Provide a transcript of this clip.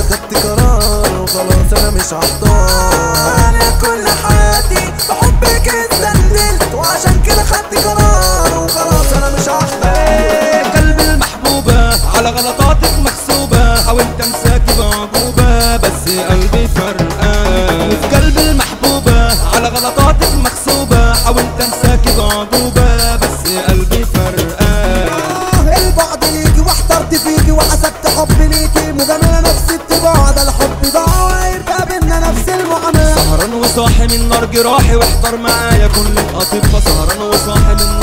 خدت قرار وخلاص انا مش هحتار انا كل حياتي بحبك اتسندلت وعشان كده خدت قرار وخلاص انا مش هحتاج قلب المحبوبة على غلطاتك محسوبة حاولت انساكي بعجوبة بس قلبي فرقان وفي قلب المحبوبة على غلطاتك محسوبة حاولت انساكي بعجوبة بس قلبي فرقان البعد ليكي واحترت فيكي وحسبت حب ليكي مجاملة نفس الطباع ده الحب ضاع وهيبقى بينا نفس المعاملة سهران وصاحي من نار جراحي واحضر معايا كل الأطباء سهران وصاحي من